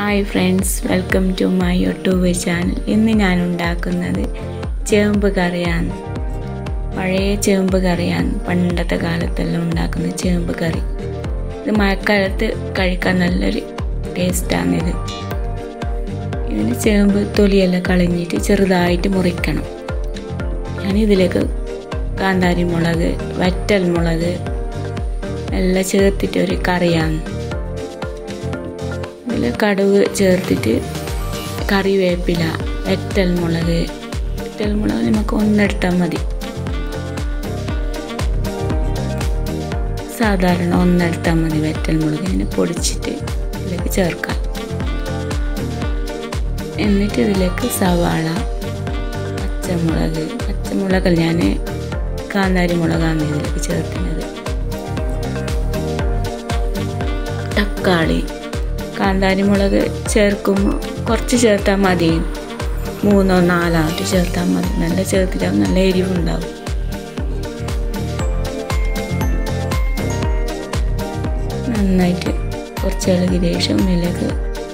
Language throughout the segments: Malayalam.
hi friends welcome to my YouTube channel ഇന്ന് ഞാൻ ഉണ്ടാക്കുന്നത് ചേമ്പ് കറിയാണ് പഴയ ചേമ്പ് കറിയാണ് പണ്ടത്തെ കാലത്തെല്ലാം ഉണ്ടാക്കുന്ന ചേമ്പ് കറി ഇത് മഴക്കാലത്ത് കഴിക്കാൻ നല്ലൊരു ടേസ്റ്റാണിത് ഇതിന് ചേമ്പ് തൊലിയെല്ലാം കളഞ്ഞിട്ട് ചെറുതായിട്ട് മുറിക്കണം ഞാനിതിലേക്ക് കാന്താരി മുളക് വറ്റൽ മുളക് എല്ലാം ചേർത്തിട്ട് ഒരു കറിയാണ് ഇതിൽ കടുക് ചേർത്തിട്ട് കറിവേപ്പില വെറ്റൽ മുളക് വെറ്റൽ മുളക് നമുക്ക് ഒന്നെടുത്താൽ മതി സാധാരണ ഒന്നെടുത്താൽ മതി വെറ്റൽ മുളക് ഇങ്ങനെ പൊടിച്ചിട്ട് ഇതിലേക്ക് ചേർക്കാം എന്നിട്ട് ഇതിലേക്ക് സവാള പച്ചമുളക് പച്ചമുളക് ഞാൻ കാന്താരി മുളകാണ് ഇതിലേക്ക് ചേർക്കുന്നത് തക്കാളി കാന്താരി മുളക് ചേർക്കുമ്പോൾ കുറച്ച് ചേർത്താൽ മതി മൂന്നോ നാലോ ആയിട്ട് ചേർത്താൽ മതി നല്ല ചേർത്തിട്ടാവും നല്ല എരിവുണ്ടാവും നന്നായിട്ട് കുറച്ച് ഇളകിയ ശേഷം ഇതിലേക്ക്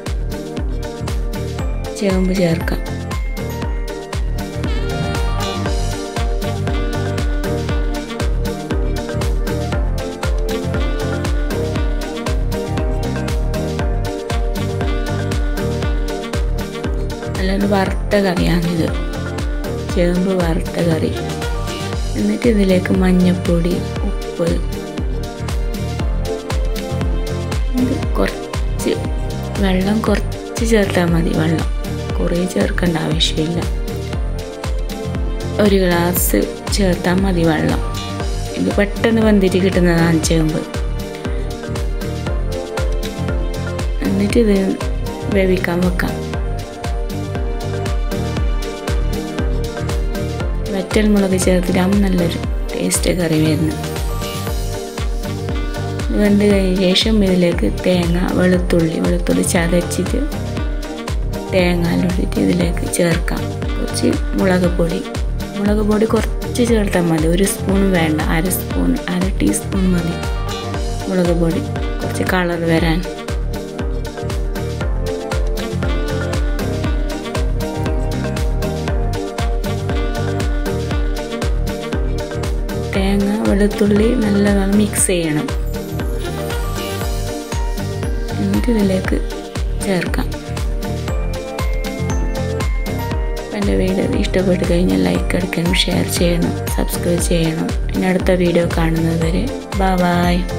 ചേമ്പ് ചേർക്കാം നല്ലൊരു വറുത്ത കറിയാണിത് ചേമ്പ് വറുത്ത കറി എന്നിട്ട് ഇതിലേക്ക് മഞ്ഞൾപ്പൊടി ഉപ്പ് ഇത് കുറച്ച് വെള്ളം കുറച്ച് ചേർത്താൽ മതി വെള്ളം കുറേ ചേർക്കേണ്ട ആവശ്യമില്ല ഒരു ഗ്ലാസ് ചേർത്താൽ മതി വെള്ളം ഇത് പെട്ടെന്ന് വെന്തിട്ട് കിട്ടുന്നതാണ് ചേമ്പ് എന്നിട്ട് ഇത് വേവിക്കാൻ വെക്കാം വറ്റൽ മുളക് ചേർത്തിട്ടാകുമ്പോൾ നല്ലൊരു ടേസ്റ്റ് കറി വരുന്നു വെന്ത് കഴിഞ്ഞ ശേഷം ഇതിലേക്ക് തേങ്ങ വെളുത്തുള്ളി വെളുത്തുള്ളി ചതച്ചിട്ട് തേങ്ങ ഇട്ടിട്ട് ഇതിലേക്ക് ചേർക്കാം കുറച്ച് മുളക് പൊടി മുളക് പൊടി കുറച്ച് ചേർത്താൽ മതി ഒരു സ്പൂൺ വേണ്ട അര സ്പൂൺ അര ടീസ്പൂൺ മതി മുളക് പൊടി കുറച്ച് കളർ വരാൻ തേങ്ങ വെളുത്തുള്ളി നല്ലതാണ് മിക്സ് ചെയ്യണം എന്നിട്ട് ഇതിലേക്ക് ചേർക്കാം എൻ്റെ വീഡിയോ ഇഷ്ടപ്പെട്ട് കഴിഞ്ഞാൽ ലൈക്ക് അടിക്കണം ഷെയർ ചെയ്യണം സബ്സ്ക്രൈബ് ചെയ്യണം ഇനി അടുത്ത വീഡിയോ കാണുന്നത് വരെ ബായ്